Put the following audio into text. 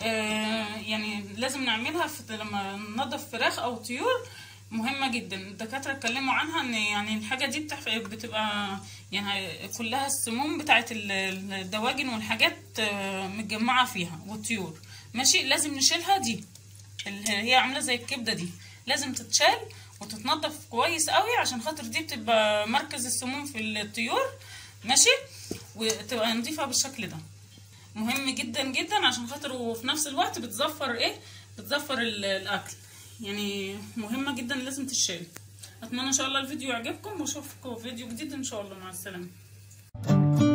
آه يعني لازم نعملها في لما ننضف فراخ او طيور مهمة جدا الدكاترة اتكلموا عنها ان يعني الحاجة دي بتح... بتبقى يعني كلها السموم بتاعت ال- الدواجن والحاجات آه، متجمعة فيها والطيور ماشي لازم نشيلها دي اللي هي عاملة زي الكبدة دي لازم تتشال وتتنضف كويس قوي عشان خاطر دي بتبقى مركز السموم في الطيور ماشي وتبقى نضيفة بالشكل ده مهم جدا جدا عشان خاطر وفي نفس الوقت بتزفر ايه بتزفر ال- الاكل يعني مهمة جدا لازم تتشال اتمنى ان شاء الله الفيديو يعجبكم واشوفكم في فيديو جديد ان شاء الله مع السلامة